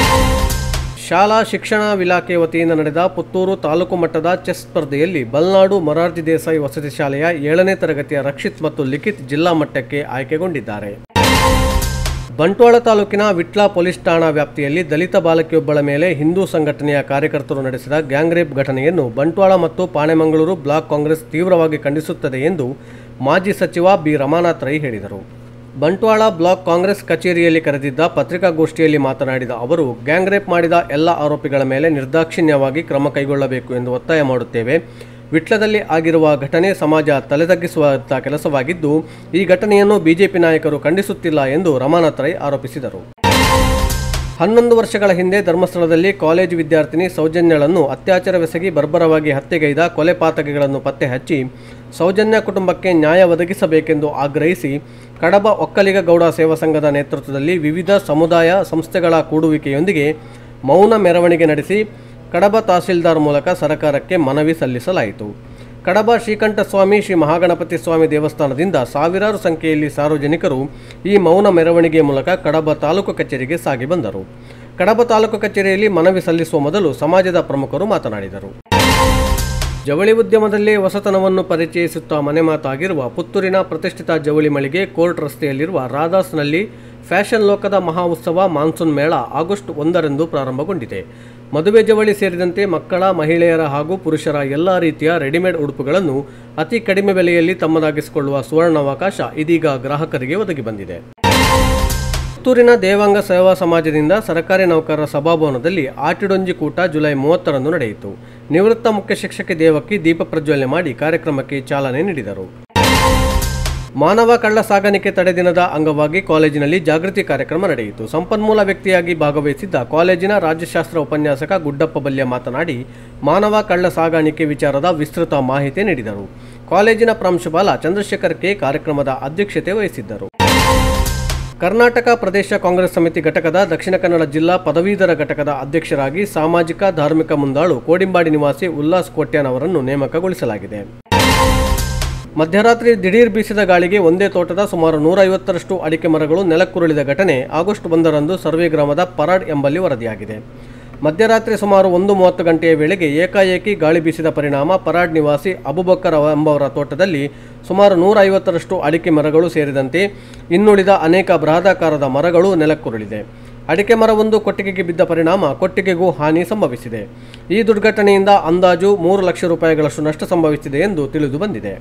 ಶಾಲಾ ಶಿಕ್ಷಣ ಇಲಾಖೆ ವತಿಯಿಂದ ನಡೆದ ಪುತ್ತೂರು ತಾಲೂಕು ಮಟ್ಟದ ಚೆಸ್ ಸ್ಪರ್ಧೆಯಲ್ಲಿ ಬಲ್ನಾಡು ಮೊರಾರ್ಜಿ ದೇಸಾಯಿ ವಸತಿ ಶಾಲೆಯ ಏಳನೇ ತರಗತಿಯ ರಕ್ಷಿತ್ ಮತ್ತು ಲಿಖಿತ್ ಜಿಲ್ಲಾ ಮಟ್ಟಕ್ಕೆ ಆಯ್ಕೆಗೊಂಡಿದ್ದಾರೆ ಬಂಟ್ವಾಳ ತಾಲೂಕಿನ ವಿಟ್ಲ ಪೊಲೀಸ್ ಠಾಣಾ ವ್ಯಾಪ್ತಿಯಲ್ಲಿ ದಲಿತ ಬಾಲಕಿಯೊಬ್ಬಳ ಮೇಲೆ ಹಿಂದೂ ಸಂಘಟನೆಯ ಕಾರ್ಯಕರ್ತರು ನಡೆಸಿದ ಗ್ಯಾಂಗ್ ರೇಪ್ ಘಟನೆಯನ್ನು ಬಂಟ್ವಾಳ ಮತ್ತು ಪಾಣೆಮಂಗಳೂರು ಬ್ಲಾಕ್ ಕಾಂಗ್ರೆಸ್ ತೀವ್ರವಾಗಿ ಖಂಡಿಸುತ್ತದೆ ಎಂದು ಮಾಜಿ ಸಚಿವ ಬಿ ರಮಾನಾಥ್ ರೈ ಹೇಳಿದರು ಬಂಟ್ವಾಳ ಬ್ಲಾಕ್ ಕಾಂಗ್ರೆಸ್ ಕಚೇರಿಯಲ್ಲಿ ಕರೆದಿದ್ದ ಪತ್ರಿಕಾಗೋಷ್ಠಿಯಲ್ಲಿ ಮಾತನಾಡಿದ ಅವರು ಗ್ಯಾಂಗ್ ರೇಪ್ ಮಾಡಿದ ಎಲ್ಲ ಆರೋಪಿಗಳ ಮೇಲೆ ನಿರ್ದಾಕ್ಷಿಣ್ಯವಾಗಿ ಕ್ರಮ ಕೈಗೊಳ್ಳಬೇಕು ಎಂದು ಒತ್ತಾಯ ಮಾಡುತ್ತೇವೆ ವಿಟ್ಲದಲ್ಲಿ ಆಗಿರುವ ಘಟನೆ ಸಮಾಜ ತಲೆತಗ್ಗಿಸುವಂಥ ಕೆಲಸವಾಗಿದ್ದು ಈ ಘಟನೆಯನ್ನು ಬಿಜೆಪಿ ನಾಯಕರು ಖಂಡಿಸುತ್ತಿಲ್ಲ ಎಂದು ರಮಾನಾಥ್ ರೈ ಆರೋಪಿಸಿದರು ಹನ್ನೊಂದು ವರ್ಷಗಳ ಹಿಂದೆ ಧರ್ಮಸ್ಥಳದಲ್ಲಿ ಕಾಲೇಜು ವಿದ್ಯಾರ್ಥಿನಿ ಸೌಜನ್ಯಳನ್ನು ಅತ್ಯಾಚಾರವೆಸಗಿ ಬರ್ಬರವಾಗಿ ಹತ್ಯೆಗೈದ ಕೊಲೆ ಪಾತಕಿಗಳನ್ನು ಪತ್ತೆ ಹಚ್ಚಿ ಸೌಜನ್ಯ ಕುಟುಂಬಕ್ಕೆ ನ್ಯಾಯ ಒದಗಿಸಬೇಕೆಂದು ಆಗ್ರಹಿಸಿ ಕಡಬ ಒಕ್ಕಲಿಗ ಗೌಡ ಸೇವಾ ಸಂಘದ ನೇತೃತ್ವದಲ್ಲಿ ವಿವಿಧ ಸಮುದಾಯ ಸಂಸ್ಥೆಗಳ ಕೂಡುವಿಕೆಯೊಂದಿಗೆ ಮೌನ ಮೆರವಣಿಗೆ ನಡೆಸಿ ಕಡಬ ತಹಸೀಲ್ದಾರ್ ಮೂಲಕ ಸರ್ಕಾರಕ್ಕೆ ಮನವಿ ಸಲ್ಲಿಸಲಾಯಿತು ಕಡಬ ಶ್ರೀಕಂಠಸ್ವಾಮಿ ಶ್ರೀ ಮಹಾಗಣಪತಿ ಸ್ವಾಮಿ ದೇವಸ್ಥಾನದಿಂದ ಸಾವಿರಾರು ಸಂಖ್ಯೆಯಲ್ಲಿ ಸಾರ್ವಜನಿಕರು ಈ ಮೌನ ಮೆರವಣಿಗೆ ಮೂಲಕ ಕಡಬ ತಾಲೂಕು ಕಚೇರಿಗೆ ಸಾಗಿ ಬಂದರು ಕಡಬ ತಾಲೂಕು ಕಚೇರಿಯಲ್ಲಿ ಮನವಿ ಸಲ್ಲಿಸುವ ಮೊದಲು ಸಮಾಜದ ಪ್ರಮುಖರು ಮಾತನಾಡಿದರು ಜವಳಿ ಉದ್ಯಮದಲ್ಲಿ ಹೊಸತನವನ್ನು ಪರಿಚಯಿಸುತ್ತಾ ಮನೆಮಾತಾಗಿರುವ ಪುತ್ತೂರಿನ ಪ್ರತಿಷ್ಠಿತ ಜವಳಿ ಮಳಿಗೆ ಕೋರ್ಟ್ ರಸ್ತೆಯಲ್ಲಿರುವ ರಾಧಾಸ್ನಲ್ಲಿ ಫ್ಯಾಷನ್ ಲೋಕದ ಮಹಾ ಉತ್ಸವ ಮಾನ್ಸೂನ್ ಮೇಳ ಆಗಸ್ಟ್ ಒಂದರಂದು ಪ್ರಾರಂಭಗೊಂಡಿದೆ ಮದುವೆ ಜವಳಿ ಸೇರಿದಂತೆ ಮಕ್ಕಳ ಮಹಿಳೆಯರ ಹಾಗೂ ಪುರುಷರ ಎಲ್ಲ ರೀತಿಯ ರೆಡಿಮೇಡ್ ಉಡುಪುಗಳನ್ನು ಅತಿ ಕಡಿಮೆ ಬೆಲೆಯಲ್ಲಿ ತಮ್ಮದಾಗಿಸಿಕೊಳ್ಳುವ ಸುವರ್ಣಾವಕಾಶ ಇದೀಗ ಗ್ರಾಹಕರಿಗೆ ಒದಗಿ ಬಂದಿದೆ ಪುತ್ತೂರಿನ ದೇವಾಂಗ ಸೇವಾ ಸಮಾಜದಿಂದ ಸರ್ಕಾರಿ ನೌಕರರ ಸಭಾಭವನದಲ್ಲಿ ಆಟಿಡೊಂಜಿ ಕೂಟ ಜುಲೈ ಮೂವತ್ತರಂದು ನಡೆಯಿತು ನಿವೃತ್ತ ಮುಖ್ಯ ಶಿಕ್ಷಕಿ ದೇವಕ್ಕಿ ದೀಪ ಪ್ರಜ್ವಲನೆ ಮಾಡಿ ಕಾರ್ಯಕ್ರಮಕ್ಕೆ ಚಾಲನೆ ನೀಡಿದರು ಮಾನವ ಕಳ್ಳ ಸಾಗಾಣಿಕೆ ತಡೆ ದಿನದ ಅಂಗವಾಗಿ ಕಾಲೇಜಿನಲ್ಲಿ ಜಾಗೃತಿ ಕಾರ್ಯಕ್ರಮ ನಡೆಯಿತು ಸಂಪನ್ಮೂಲ ವ್ಯಕ್ತಿಯಾಗಿ ಭಾಗವಹಿಸಿದ್ದ ಕಾಲೇಜಿನ ರಾಜ್ಯಶಾಸ್ತ್ರ ಉಪನ್ಯಾಸಕ ಗುಡ್ಡಪ್ಪ ಬಲ್ಯ ಮಾತನಾಡಿ ಮಾನವ ಕಳ್ಳ ಸಾಗಾಣಿಕೆ ವಿಚಾರದ ವಿಸ್ತೃತ ಮಾಹಿತಿ ನೀಡಿದರು ಕಾಲೇಜಿನ ಪ್ರಾಂಶುಪಾಲ ಚಂದ್ರಶೇಖರ್ ಕೆ ಕಾರ್ಯಕ್ರಮದ ಅಧ್ಯಕ್ಷತೆ ವಹಿಸಿದ್ದರು ಕರ್ನಾಟಕ ಪ್ರದೇಶ ಕಾಂಗ್ರೆಸ್ ಸಮಿತಿ ಘಟಕದ ದಕ್ಷಿಣ ಕನ್ನಡ ಜಿಲ್ಲಾ ಪದವೀಧರ ಘಟಕದ ಅಧ್ಯಕ್ಷರಾಗಿ ಸಾಮಾಜಿಕ ಧಾರ್ಮಿಕ ಮುಂದಾಳು ಕೋಡಿಂಬಾಡಿ ನಿವಾಸಿ ಉಲ್ಲಾಸ್ ಕೋಟ್ಯಾನ್ ಅವರನ್ನು ನೇಮಕಗೊಳಿಸಲಾಗಿದೆ ಮಧ್ಯರಾತ್ರಿ ದಿಢೀರ್ ಬೀಸಿದ ಗಾಳಿಗೆ ಒಂದೇ ತೋಟದ ಸುಮಾರು ನೂರ ಐವತ್ತರಷ್ಟು ಅಡಿಕೆ ಮರಗಳು ನೆಲಕ್ಕುರುಳಿದ ಘಟನೆ ಆಗಸ್ಟ್ ಒಂದರಂದು ಸರ್ವೆ ಗ್ರಾಮದ ಪರಾಡ್ ಎಂಬಲ್ಲಿ ವರದಿಯಾಗಿದೆ ಮಧ್ಯರಾತ್ರಿ ಸುಮಾರು ಒಂದು ಮೂವತ್ತು ಗಂಟೆಯ ವೇಳೆಗೆ ಏಕಾಏಕಿ ಗಾಳಿ ಬೀಸಿದ ಪರಿಣಾಮ ಪರಾಡ್ ನಿವಾಸಿ ಅಬುಬಕ್ಕರ್ ಎಂಬವರ ತೋಟದಲ್ಲಿ ಸುಮಾರು ನೂರ ಐವತ್ತರಷ್ಟು ಅಡಿಕೆ ಮರಗಳು ಸೇರಿದಂತೆ ಇನ್ನುಳಿದ ಅನೇಕ ಬೃಹದಾಕಾರದ ಮರಗಳು ನೆಲಕ್ಕುರುಳಿದೆ ಅಡಿಕೆ ಮರವೊಂದು ಕೊಟ್ಟಿಗೆಗೆ ಬಿದ್ದ ಪರಿಣಾಮ ಕೊಟ್ಟಿಗೆಗೂ ಹಾನಿ ಸಂಭವಿಸಿದೆ ಈ ದುರ್ಘಟನೆಯಿಂದ ಅಂದಾಜು ಮೂರು ಲಕ್ಷ ರೂಪಾಯಿಗಳಷ್ಟು ನಷ್ಟ ಸಂಭವಿಸಿದೆ ಎಂದು ತಿಳಿದು ಬಂದಿದೆ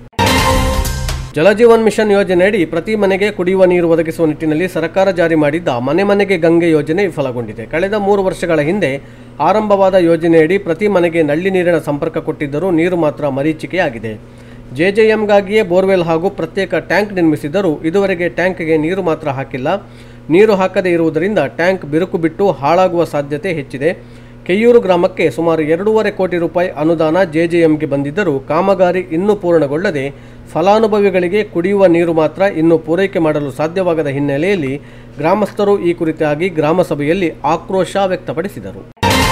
ಜಲಜೀವನ್ ಮಿಷನ್ ಯೋಜನೆಯಡಿ ಪ್ರತಿ ಮನೆಗೆ ಕುಡಿಯುವ ನೀರು ಒದಗಿಸುವ ನಿಟ್ಟಿನಲ್ಲಿ ಸರ್ಕಾರ ಜಾರಿ ಮಾಡಿದ್ದ ಮನೆ ಮನೆಗೆ ಗಂಗೆ ಯೋಜನೆ ವಿಫಲಗೊಂಡಿದೆ ಕಳೆದ ಮೂರು ವರ್ಷಗಳ ಹಿಂದೆ ಆರಂಭವಾದ ಯೋಜನೆಯಡಿ ಪ್ರತಿ ಮನೆಗೆ ನಲ್ಲಿ ನೀರಿನ ಸಂಪರ್ಕ ಕೊಟ್ಟಿದ್ದರೂ ನೀರು ಮಾತ್ರ ಮರೀಚಿಕೆಯಾಗಿದೆ ಜೆಜೆಎಂಗಾಗಿಯೇ ಬೋರ್ವೆಲ್ ಹಾಗೂ ಪ್ರತ್ಯೇಕ ಟ್ಯಾಂಕ್ ನಿರ್ಮಿಸಿದ್ದರೂ ಇದುವರೆಗೆ ಟ್ಯಾಂಕ್ಗೆ ನೀರು ಮಾತ್ರ ಹಾಕಿಲ್ಲ ನೀರು ಹಾಕದೇ ಇರುವುದರಿಂದ ಟ್ಯಾಂಕ್ ಬಿರುಕು ಬಿಟ್ಟು ಹಾಳಾಗುವ ಸಾಧ್ಯತೆ ಹೆಚ್ಚಿದೆ ಕೆಯ್ಯೂರು ಗ್ರಾಮಕ್ಕೆ ಸುಮಾರು ಎರಡೂವರೆ ಕೋಟಿ ರೂಪಾಯಿ ಅನುದಾನ ಜೆಜೆಎಂಗೆ ಬಂದಿದ್ದರೂ ಕಾಮಗಾರಿ ಇನ್ನೂ ಪೂರ್ಣಗೊಳ್ಳದೆ ಫಲಾನುಭವಿಗಳಿಗೆ ಕುಡಿಯುವ ನೀರು ಮಾತ್ರ ಇನ್ನೂ ಪೂರೈಕೆ ಮಾಡಲು ಸಾಧ್ಯವಾಗದ ಹಿನ್ನೆಲೆಯಲ್ಲಿ ಗ್ರಾಮಸ್ಥರು ಈ ಕುರಿತಾಗಿ ಗ್ರಾಮಸಭೆಯಲ್ಲಿ ಆಕ್ರೋಶ ವ್ಯಕ್ತಪಡಿಸಿದರು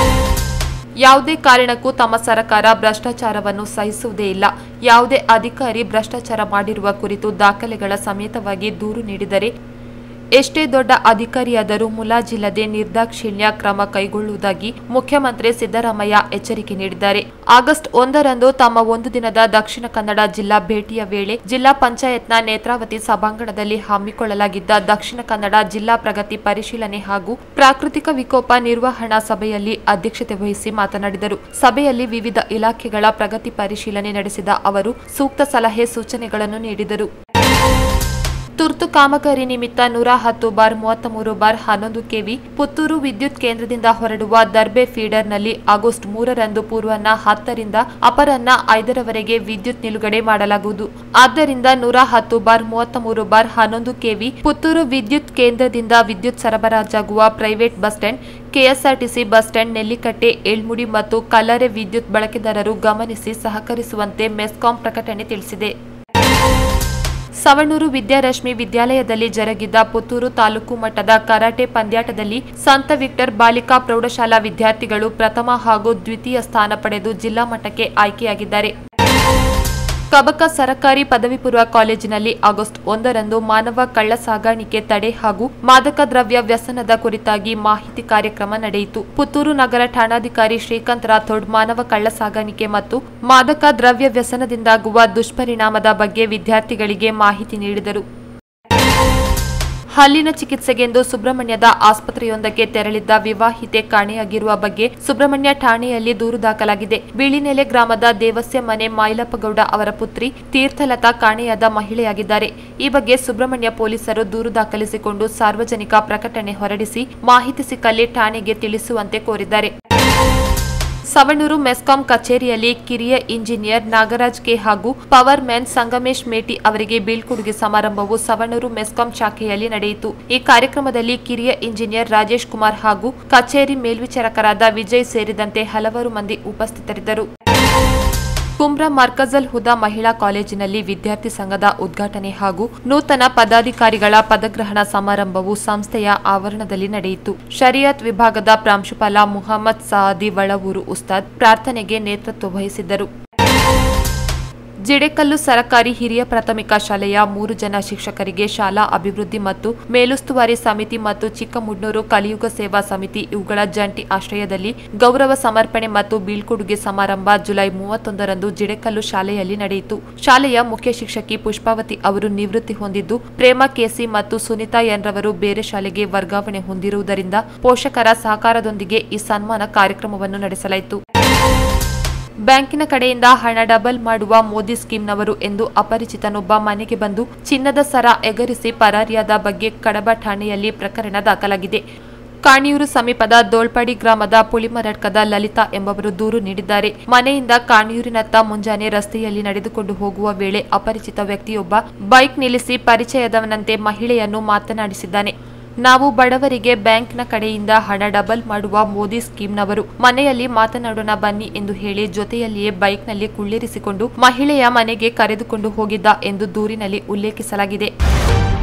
ಯಾವುದೇ ಕಾರಣಕ್ಕೂ ತಮ್ಮ ಸರ್ಕಾರ ಭ್ರಷ್ಟಾಚಾರವನ್ನು ಸಹಿಸುವುದೇ ಇಲ್ಲ ಯಾವುದೇ ಅಧಿಕಾರಿ ಭ್ರಷ್ಟಾಚಾರ ಮಾಡಿರುವ ಕುರಿತು ದಾಖಲೆಗಳ ಸಮೇತವಾಗಿ ದೂರು ನೀಡಿದರೆ ಎಷ್ಟೇ ದೊಡ್ಡ ಅಧಿಕಾರಿಯಾದರೂ ಮುಲಾಜಿಲ್ಲದೆ ನಿರ್ದಾಕ್ಷಿಣ್ಯ ಕ್ರಮ ಕೈಗೊಳ್ಳುವುದಾಗಿ ಮುಖ್ಯಮಂತ್ರಿ ಸಿದ್ದರಾಮಯ್ಯ ಎಚ್ಚರಿಕೆ ನೀಡಿದ್ದಾರೆ ಆಗಸ್ಟ್ ಒಂದರಂದು ತಮ್ಮ ಒಂದು ದಿನದ ದಕ್ಷಿಣ ಕನ್ನಡ ಜಿಲ್ಲಾ ಭೇಟಿಯ ವೇಳೆ ಜಿಲ್ಲಾ ಪಂಚಾಯತ್ನ ನೇತ್ರಾವತಿ ಸಭಾಂಗಣದಲ್ಲಿ ಹಮ್ಮಿಕೊಳ್ಳಲಾಗಿದ್ದ ದಕ್ಷಿಣ ಕನ್ನಡ ಜಿಲ್ಲಾ ಪ್ರಗತಿ ಪರಿಶೀಲನೆ ಹಾಗೂ ಪ್ರಾಕೃತಿಕ ವಿಕೋಪ ನಿರ್ವಹಣಾ ಸಭೆಯಲ್ಲಿ ಅಧ್ಯಕ್ಷತೆ ವಹಿಸಿ ಮಾತನಾಡಿದರು ಸಭೆಯಲ್ಲಿ ವಿವಿಧ ಇಲಾಖೆಗಳ ಪ್ರಗತಿ ಪರಿಶೀಲನೆ ನಡೆಸಿದ ಅವರು ಸೂಕ್ತ ಸಲಹೆ ಸೂಚನೆಗಳನ್ನು ನೀಡಿದರು ತುರ್ತು ಕಾಮಗಾರಿ ನಿಮಿತ್ತ ನೂರ ಹತ್ತು ಬಾರ್ ಮೂವತ್ತ ಮೂರು ಬಾರ್ ಹನ್ನೊಂದು ಕೆವಿ ಪುತ್ತೂರು ವಿದ್ಯುತ್ ಕೇಂದ್ರದಿಂದ ಹೊರಡುವ ದರ್ಬೆ ಫೀಡರ್ನಲ್ಲಿ ಆಗಸ್ಟ್ ಮೂರರಂದು ಪೂರ್ವಾಹ್ನ ಹತ್ತರಿಂದ ಅಪರಾಹ್ನ ಐದರವರೆಗೆ ವಿದ್ಯುತ್ ನಿಲುಗಡೆ ಮಾಡಲಾಗುವುದು ಆದ್ದರಿಂದ ನೂರ ಹತ್ತು ಬಾರ್ ಮೂವತ್ತ ಮೂರು ಬಾರ್ ಹನ್ನೊಂದು ಕೆವಿ ಪುತ್ತೂರು ವಿದ್ಯುತ್ ಕೇಂದ್ರದಿಂದ ವಿದ್ಯುತ್ ಸರಬರಾಜಾಗುವ private bus stand KSRTC bus stand Nellikatte Elmudi ಮತ್ತು ಕಲ್ಲರೆ ವಿದ್ಯುತ್ ಬಳಕೆದಾರರು ಗಮನಿಸಿ ಸಹಕರಿಸುವಂತೆ ಮೆಸ್ಕಾಂ ಪ್ರಕಟಣೆ ತಿಳಿಸಿದೆ ಸವಣೂರು ವಿದ್ಯಾರಶ್ಮಿ ವಿದ್ಯಾಲಯದಲ್ಲಿ ಜರುಗಿದ ಪುತ್ತೂರು ತಾಲೂಕು ಮಟ್ಟದ ಕರಾಟೆ ಪಂದ್ಯಾಟದಲ್ಲಿ ಸಂತ ವಿಕ್ಟರ್ ಬಾಲಿಕಾ ಪ್ರೌಢಶಾಲಾ ವಿದ್ಯಾರ್ಥಿಗಳು ಪ್ರಥಮ ಹಾಗೂ ದ್ವಿತೀಯ ಸ್ಥಾನ ಪಡೆದು ಜಿಲ್ಲಾ ಮಟ್ಟಕ್ಕೆ ಆಯ್ಕೆಯಾಗಿದ್ದಾರೆ ಕಬಕ ಸರಕಾರಿ ಪದವಿ ಪೂರ್ವ ಕಾಲೇಜಿನಲ್ಲಿ ಆಗಸ್ಟ್ ಒಂದರಂದು ಮಾನವ ಕಳ್ಳ ಸಾಗಾಣಿಕೆ ತಡೆ ಹಾಗೂ ಮಾದಕ ದ್ರವ್ಯ ವ್ಯಸನದ ಕುರಿತಾಗಿ ಮಾಹಿತಿ ಕಾರ್ಯಕ್ರಮ ನಡೆಯಿತು ಪುತ್ತೂರು ನಗರ ಠಾಣಾಧಿಕಾರಿ ಶ್ರೀಕಾಂತ್ ರಾಥೋಡ್ ಮಾನವ ಕಳ್ಳ ಸಾಗಾಣಿಕೆ ಮತ್ತು ಮಾದಕ ದ್ರವ್ಯ ವ್ಯಸನದಿಂದಾಗುವ ದುಷ್ಪರಿಣಾಮದ ಬಗ್ಗೆ ವಿದ್ಯಾರ್ಥಿಗಳಿಗೆ ಮಾಹಿತಿ ನೀಡಿದರು ಹಲ್ಲಿನ ಚಿಕಿತ್ಸೆಗೆಂದು ಸುಬ್ರಹ್ಮಣ್ಯದ ಆಸ್ಪತ್ರೆಯೊಂದಕ್ಕೆ ತೆರಳಿದ್ದ ವಿವಾಹಿತೆ ಕಾಣೆಯಾಗಿರುವ ಬಗ್ಗೆ ಸುಬ್ರಹ್ಮಣ್ಯ ಠಾಣೆಯಲ್ಲಿ ದೂರು ದಾಖಲಾಗಿದೆ ಬಿಳಿನೆಲೆ ಗ್ರಾಮದ ದೇವಸ್ಯ ಮನೆ ಮಾಯಿಲಪ್ಪಗೌಡ ಅವರ ಪುತ್ರಿ ತೀರ್ಥಲತಾ ಕಾಣೆಯಾದ ಮಹಿಳೆಯಾಗಿದ್ದಾರೆ ಈ ಬಗ್ಗೆ ಸುಬ್ರಹ್ಮಣ್ಯ ಪೊಲೀಸರು ದೂರು ದಾಖಲಿಸಿಕೊಂಡು ಸಾರ್ವಜನಿಕ ಪ್ರಕಟಣೆ ಹೊರಡಿಸಿ ಮಾಹಿತಿ ಸಿಕ್ಕಲ್ಲಿ ಠಾಣೆಗೆ ತಿಳಿಸುವಂತೆ ಕೋರಿದ್ದಾರೆ ಸವಣೂರು ಮೆಸ್ಕಾಂ ಕಚೇರಿಯಲ್ಲಿ ಕಿರಿಯ ಇಂಜಿನಿಯರ್ ನಾಗರಾಜ್ ಕೆ ಹಾಗೂ ಪವರ್ ಮ್ಯಾನ್ ಸಂಗಮೇಶ್ ಮೇಟಿ ಅವರಿಗೆ ಬೀಳ್ಕೊಡುಗೆ ಸಮಾರಂಭವು ಸವಣೂರು ಮೆಸ್ಕಾಂ ಶಾಖೆಯಲ್ಲಿ ನಡೆಯಿತು ಈ ಕಾರ್ಯಕ್ರಮದಲ್ಲಿ ಕಿರಿಯ ಇಂಜಿನಿಯರ್ ರಾಜೇಶ್ ಕುಮಾರ್ ಹಾಗೂ ಕಚೇರಿ ಮೇಲ್ವಿಚಾರಕರಾದ ವಿಜಯ್ ಸೇರಿದಂತೆ ಹಲವಾರು ಮಂದಿ ಉಪಸ್ಥಿತರಿದ್ದರು ಕುಮ್ರಾ ಮರ್ಕಜಲ್ ಹುದಾ ಮಹಿಳಾ ಕಾಲೇಜಿನಲ್ಲಿ ವಿದ್ಯಾರ್ಥಿ ಸಂಘದ ಉದ್ಘಾಟನೆ ಹಾಗೂ ನೂತನ ಪದಾಧಿಕಾರಿಗಳ ಪದಗ್ರಹಣ ಸಮಾರಂಭವು ಸಂಸ್ಥೆಯ ಆವರಣದಲ್ಲಿ ನಡೆಯಿತು ಶರಿಯತ್ ವಿಭಾಗದ ಪ್ರಾಂಶುಪಾಲ ಮುಹಮ್ಮದ್ ಸಾದಿ ವಳವೂರು ಉಸ್ತಾದ್ ಪ್ರಾರ್ಥನೆಗೆ ನೇತೃತ್ವ ವಹಿಸಿದ್ದರು ಜಿಡೆಕಲ್ಲು ಸರಕಾರಿ ಹಿರಿಯ ಪ್ರಾಥಮಿಕ ಶಾಲೆಯ ಮೂರು ಜನ ಶಿಕ್ಷಕರಿಗೆ ಶಾಲಾ ಅಭಿವೃದ್ಧಿ ಮತ್ತು ಮೇಲುಸ್ತುವಾರಿ ಸಮಿತಿ ಮತ್ತು ಚಿಕ್ಕಮುಡ್ನೂರು ಕಲಿಯುಗ ಸೇವಾ ಸಮಿತಿ ಇವುಗಳ ಜಂಟಿ ಆಶ್ರಯದಲ್ಲಿ ಗೌರವ ಸಮರ್ಪಣೆ ಮತ್ತು ಬೀಳ್ಕೊಡುಗೆ ಸಮಾರಂಭ ಜುಲೈ ಮೂವತ್ತೊಂದರಂದು ಜಿಡೆಕಲ್ಲು ಶಾಲೆಯಲ್ಲಿ ನಡೆಯಿತು ಶಾಲೆಯ ಮುಖ್ಯ ಶಿಕ್ಷಕಿ ಪುಷ್ಪಾವತಿ ಅವರು ನಿವೃತ್ತಿ ಹೊಂದಿದ್ದು ಪ್ರೇಮ ಕೆಸಿ ಮತ್ತು ಸುನಿತಾ ಎನ್ ರವರು ಬೇರೆ ಶಾಲೆಗೆ ವರ್ಗಾವಣೆ ಹೊಂದಿರುವುದರಿಂದ ಪೋಷಕರ ಸಹಕಾರದೊಂದಿಗೆ ಈ ಸನ್ಮಾನ ಕಾರ್ಯಕ್ರಮವನ್ನು ನಡೆಸಲಾಯಿತು ಬ್ಯಾಂಕಿನ ಕಡೆಯಿಂದ ಹಣ ಡಬಲ್ ಮಾಡುವ ಮೋದಿ ಸ್ಕೀಮ್ನವರು ಎಂದು ಅಪರಿಚಿತನೊಬ್ಬ ಮನೆಗೆ ಬಂದು ಚಿನ್ನದ ಸರ ಎಗರಿಸಿ ಪರಾರಿಯಾದ ಬಗ್ಗೆ ಕಡಬ ಠಾಣೆಯಲ್ಲಿ ಪ್ರಕರಣ ದಾಖಲಾಗಿದೆ ಕಾಣಿಯೂರು ಸಮೀಪದ ದೋಳ್ಪಾಡಿ ಗ್ರಾಮದ ಪುಳಿಮರಡ್ಕದ ಲಲಿತಾ ಎಂಬವರು ದೂರು ನೀಡಿದ್ದಾರೆ ಮನೆಯಿಂದ ಕಾಣಿಯೂರಿನತ್ತ ಮುಂಜಾನೆ ರಸ್ತೆಯಲ್ಲಿ ನಡೆದುಕೊಂಡು ಹೋಗುವ ವೇಳೆ ಅಪರಿಚಿತ ವ್ಯಕ್ತಿಯೊಬ್ಬ ಬೈಕ್ ನಿಲ್ಲಿಸಿ ಪರಿಚಯದವನಂತೆ ಮಹಿಳೆಯನ್ನು ಮಾತನಾಡಿಸಿದ್ದಾನೆ ನಾವು ಬಡವರಿಗೆ ಬ್ಯಾಂಕ್ನ ಕಡೆಯಿಂದ ಹಣ ಡಬಲ್ ಮಾಡುವ ಮೋದಿ ಸ್ಕೀಮ್ನವರು ಮನೆಯಲ್ಲಿ ಮಾತನಾಡೋಣ ಬನ್ನಿ ಎಂದು ಹೇಳಿ ಜೊತೆಯಲ್ಲಿಯೇ ಬೈಕ್ನಲ್ಲಿ ಕುಳ್ಳಿರಿಸಿಕೊಂಡು ಮಹಿಳೆಯ ಮನೆಗೆ ಕರೆದುಕೊಂಡು ಹೋಗಿದ್ದ ಎಂದು ದೂರಿನಲ್ಲಿ ಉಲ್ಲೇಖಿಸಲಾಗಿದೆ